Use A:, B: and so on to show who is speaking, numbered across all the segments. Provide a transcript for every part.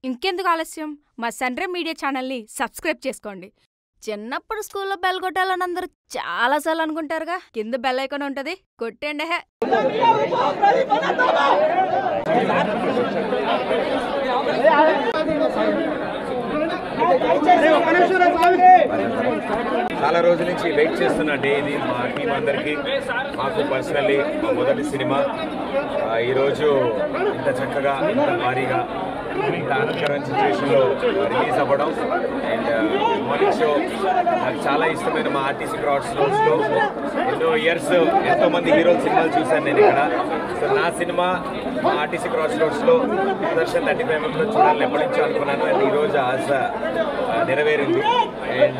A: ఇంకెందుకు ఆలస్యం మా సన్రే మీడియా ఛానల్ని సబ్స్క్రైబ్ చేసుకోండి చిన్నప్పుడు స్కూల్లో బెల్ కొట్టాలని అందరూ చాలాసార్లు అనుకుంటారుగా కింద బెల్ ఐకాన్ ఉంటుంది కొట్టండి హే
B: చాలా రోజుల నుంచి వెయిట్ చేస్తున్న డే ఇది మా టీం అందరికీ మాకు పర్సనల్లీ మా మొదటి సినిమా ఆ, ఈరోజు ఇంత చక్కగా ఇంత భారీగా ఇంత ఆనందకరమైన సిచ్యువేషన్లో రిలీజ్ అవ్వడం అండ్ మార్నింగ్ షో నాకు చాలా ఇష్టమైన మా ఆర్టీసీ క్రాస్ రోడ్స్లో ఎన్నో ఇయర్స్ ఎంతో మంది హీరోల సినిమాలు చూశాను నేను ఇక్కడ సో నా సినిమా మా ఆర్టీసీ క్రాస్ రోడ్స్లో దర్శన్ థర్టీ ఫైవ్ ఎంలో చూడాలని ఎప్పటి నుంచో అనుకున్నాను అండ్ ఈరోజు ఆశ ఆ, నెరవేరింది అండ్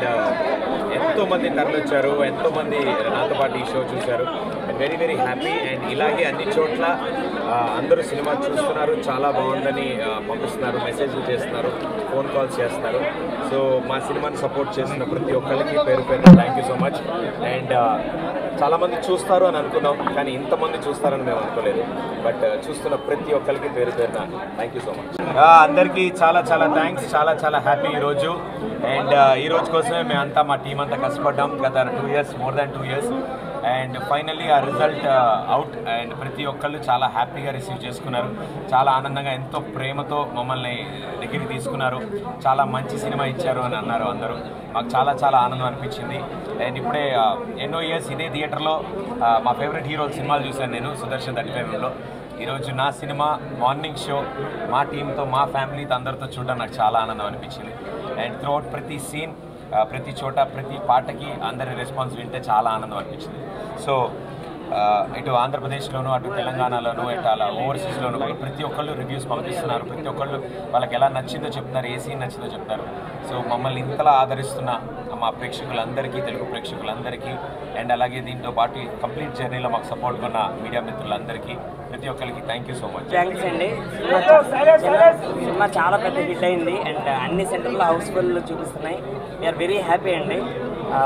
B: ఎంతో మంది తరలిచ్చారు ఎంతో మంది నాతో పాటు ఈ షో చూశారు వెరీ వెరీ హ్యాపీ అండ్ ఇలాగే అన్ని చోట్ల ఆ, అందరూ సినిమా చూస్తున్నారు చాలా బాగుందని ఆ, పంపిస్తున్నారు మెసేజ్లు చేస్తున్నారు ఫోన్ కాల్స్ చేస్తున్నారు సో మా సినిమాని సపోర్ట్ చేసిన ప్రతి ఒక్కరికి పేరు పేరు thank you so much and చాలా మంది చూస్తారు అని అనుకున్నాం కానీ ఇంతమంది చూస్తారని మేము అనుకోలేదు బట్ చూస్తున్న ప్రతి ఒక్కరికి పేరు పేరున థ్యాంక్ యూ సో మచ్ అందరికీ చాలా చాలా థ్యాంక్స్ చాలా చాలా హ్యాపీ ఈరోజు అండ్ ఈ రోజు కోసమే మేమంతా మా టీం అంతా కష్టపడ్డాం గత two years more than two years and finally ఆ రిజల్ట్ అవుట్ అండ్ ప్రతి ఒక్కళ్ళు చాలా హ్యాపీగా రిసీవ్ చేసుకున్నారు చాలా ఆనందంగా ఎంతో ప్రేమతో మమ్మల్ని దగ్గరికి తీసుకున్నారు చాలా మంచి సినిమా ఇచ్చారు అని అన్నారు అందరూ మాకు చాలా చాలా ఆనందం అనిపించింది అండ్ ఇప్పుడే ఆ, ఎన్నో ఇయర్స్ ఇదే థియేటర్లో ఆ, మా ఫేవరెట్ హీరోల సినిమాలు చూశాను నేను సుదర్శన్ థర్టీ ఫైవ్లో ఈరోజు నా సినిమా మార్నింగ్ షో మా టీంతో మా ఫ్యామిలీతో అందరితో చూడడం నాకు చాలా ఆనందం అనిపించింది అండ్ త్రూఅవుట్ ప్రతి సీన్ ప్రతి చోట ప్రతి పాటకి అందరి రెస్పాన్స్ వింటే చాలా ఆనందం అనిపించింది సో ఆ, ఇటు ఆంధ్రప్రదేశ్లోను అటు తెలంగాణలోను ఇటు అలా ఓవర్సీస్లోను కూడా ప్రతి ఒక్కళ్ళు రివ్యూస్ పంపిస్తున్నారు ప్రతి ఒక్కళ్ళు వాళ్ళకి ఎలా నచ్చిందో చెప్తారు ఏ సీన్ నచ్చిందో చెప్తారు సో మమ్మల్ని ఇంతలా ఆదరిస్తున్న మా ప్రేక్షకులందరికీ తెలుగు ప్రేక్షకులందరికీ అండ్ అలాగే దీంతో పాటు కంప్లీట్ జర్నీలో మాకు సపోర్ట్ ఉన్న మీడియా మిత్రులందరికీ ప్రతి ఒక్కరికి thank you so much
C: thanks అండి సినిమా చా- సినిమా- సినిమా చాలా పెద్ద హిట్ అయింది అండ్ అన్ని సెంటర్లో హౌస్ఫుల్ చూపిస్తున్నాయి వీఆర్ వెరీ హ్యాపీ అండి ఆ,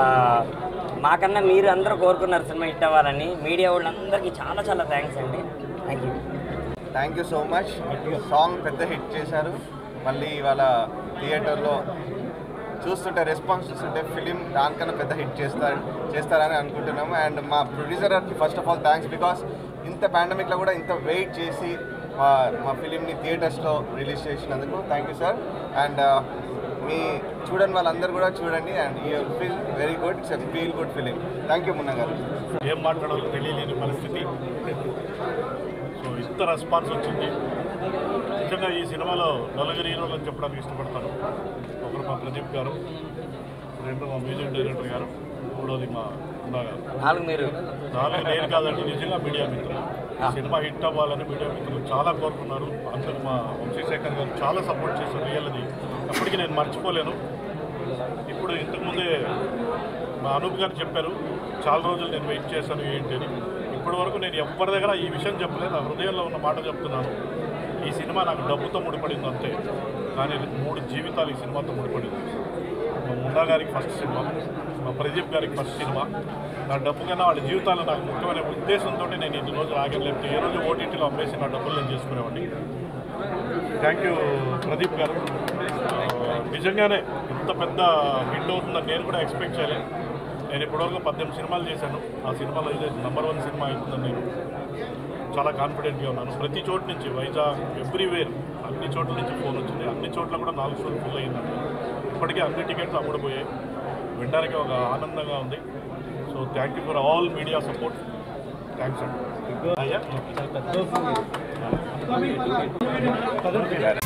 C: మాకన్నా మీరు అందరూ కోరుకున్నారు సినిమా హిట్ అవ్వాలని మీడియా వాళ్ళందరికీ చాలా చాలా థ్యాంక్స్ అండి thank you
D: thank you so much song పెద్ద హిట్ చేశారు మళ్ళీ ఇవాళ థియేటర్లో చూస్తుంటే రెస్పాన్స్ చూస్తుంటే ఫిలిం దానికన్నా పెద్ద హిట్ చేస్తారు చేస్తారని అనుకుంటున్నాము అండ్ మా ప్రొడ్యూసర్ గారికి first of all thanks because ఇంత పాండమిక్లో కూడా ఇంత వెయిట్ చేసి మా మా ఫిలింని థియేటర్స్లో రిలీజ్ చేసినందుకు థ్యాంక్ యూ సార్ అండ్ మీ చూడని వాళ్ళందరూ కూడా చూడండి and you feel very good it's feel good film thank you Munna గారు
E: ఏం మాట్లాడాలో తెలియలేని పరిస్థితి సో ఇంత రెస్పాన్స్ వచ్చింది నిజంగా ఈ సినిమాలో నలుగురు హీరోలు అని చెప్పడానికి ఇష్టపడతాను ఒకరు మా ప్రదీప్ గారు రెండు మా మ్యూజిక్ డైరెక్టర్ గారు మూడోది మా ఉన్నా గారు
C: నాలుగు మీరు
E: నాలుగు నేను కాదండి నిజంగా మీడియా మిత్రులు ఈ సినిమా హిట్ అవ్వాలని మీడియా మిత్రులు చాలా కోరుకున్నారు అందుకు మా వంశీశేఖర్ గారు చాలా సపోర్ట్ చేశారు రియల్ అది అప్పటికి నేను మర్చిపోలేను ఇప్పుడు ఇంతకుముందే మా అనూప్ గారు చెప్పారు చాలా రోజులు నేను వెయిట్ చేశాను ఏంటి అని ఇప్పటి వరకు నేను ఎవరి దగ్గర ఈ విషయం చెప్పలేదు నా హృదయంలో ఉన్న మాట చెప్తున్నాను ఈ సినిమా నాకు డబ్బుతో ముడిపడింది అంతే కానీ మూడు జీవితాలు ఈ సినిమాతో ముడిపడింది మా ముండా గారికి ఫస్ట్ సినిమా మా ప్రదీప్ గారికి ఫస్ట్ సినిమా నా డబ్బు కన్నా వాళ్ళ జీవితాలు నాకు ముఖ్యమైన ఉద్దేశంతో నేను ఇన్ని రోజులు ఆగాను లేకపోతే ఏ రోజు ఓటీటీలో అమ్మేసి నా డబ్బులు నేను చేసుకునేవాడిని థ్యాంక్ యూ ప్రదీప్ గారు ఆ, నిజంగానే ఇంత పెద్ద హిట్ అవుతుందని నేను కూడా ఎక్స్పెక్ట్ చేయలేదు నేను ఇప్పటివరకు పద్దెనిమిది సినిమాలు చేశాను ఆ సినిమాలో ఇదే నెంబర్ వన్ సినిమా అవుతుందని నేను చాలా కాన్ఫిడెంట్గా ఉన్నాను ప్రతి చోటు నుంచి వైజాగ్ ఎవ్రీవేర్ అన్ని చోట్ల నుంచి ఫోన్ వచ్చింది అన్ని చోట్ల కూడా నాలుగు షోలు ఫుల్ అయిందండి ఇప్పటికే అన్ని టికెట్లు అమ్ముడుపోయాయి వినడానికి ఒక ఆనందంగా ఉంది so thank you for all media support thanks అండి అయ్యా